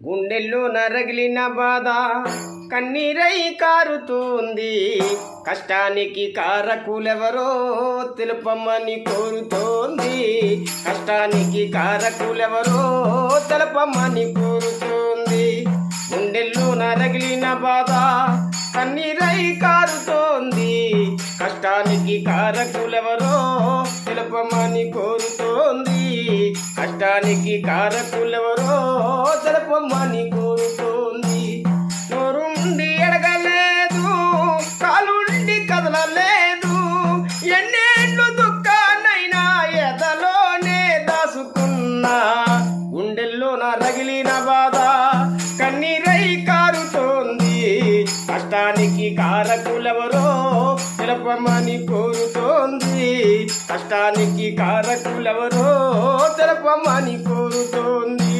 గుండెల్లో నరగిలిన బాధ కన్నీరై కారుతుంది కష్టానికి కారకులెవరో తెలుపమని కోరుతోంది కష్టానికి కారకులెవరో తెలపమని కోరుతోంది గుండెల్లో నరగిలిన బాధ కన్నీరై కారుతోంది కష్టానికి కారకులెవరో తెలుపమని కోరుతోంది కష్టానికి కారకులెవరో తెలపమని కోరుతోంది నోరుండి ఎడగలేదు కాలుండి కదలలేదు ఎన్నేళ్ళు దుఃఖానైనా ఎదలోనే దాసుకున్నా గుండెల్లో నా రగిలిన బాధ కన్నీరై కారుతోంది కష్టానికి కారకులెవరో తెలపమని కోరుతోంది కష్టానికి కారకులెవరో తెలపమని కోరుతోంది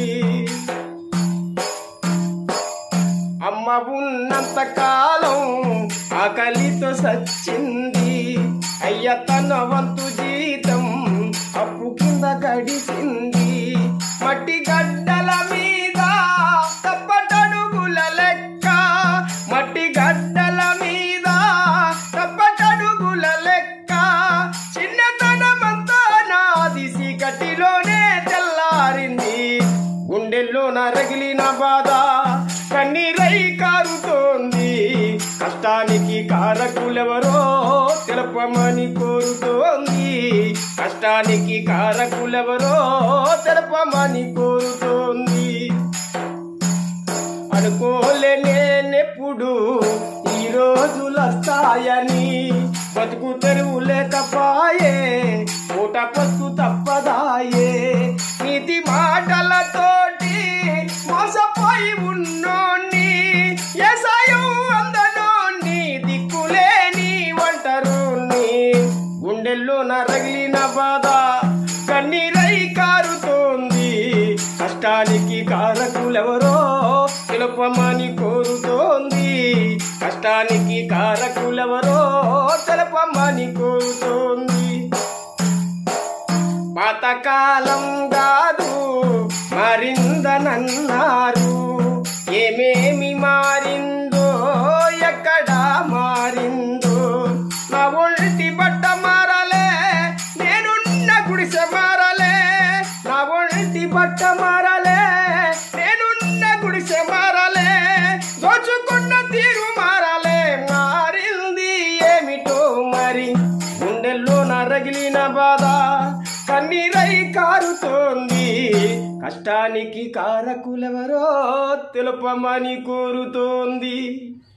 అమ్మ ఉన్నంత కాలం ఆకలితో సచ్చింది అయ్య తన వంతు జీతం అప్పు కింద గడిసింది మట్టి గడ్డల మీద తప్పటడుగుల లెక్క మట్టి గడ్డల మీద తప్పటడుగుల లెక్క చిన్నతనమంతా నాది చీకటిలోనే తెల్లారింది గుండెల్లో నరగిలిన బాధ కన్నీరై కారుతోంది కష్టానికి కారకులెవరో తెలపమని కోరుతోంది కష్టానికి కారకులెవరో తెలపమని కోరుతోంది అనుకోలే నేనెప్పుడు ఈ రోజులు వస్తాయని బతుకు తెరువు లేకపాయే పూట పత్తు తప్పదాయే నీతి మాటలతోటి మోసపోయి ఉన్నోణ్ణి ఎసాయం అందనోణ్ణి దిక్కులేని ఒంటరుణ్ణి గుండెల్లో నరగిలిన బాధ కన్నీరై కారుతోంది కష్టానికి కారకులెవరో తెలుపమని కోరుతోంది కష్టానికి కారకులెవరో తెలపమని కోరుతోంది పాతకాలం కాదు మారిందనన్నారు ఏమేమి మారిందో ఎక్కడ మారిందో నా ఒంటి బట్ట మారలే నేనున్న గుడిసె మారలే నా ఒంటి బట్ట మారలే నేనున్న గుడిసె మారలే దోచుకున్న తీరు మారలే మారింది ఏమిటో మరి గుండెల్లో నరగిలిన బాధ కన్నీరై కారుతోంది కష్టానికి కారకులెవరో తెలుపమని కోరుతోంది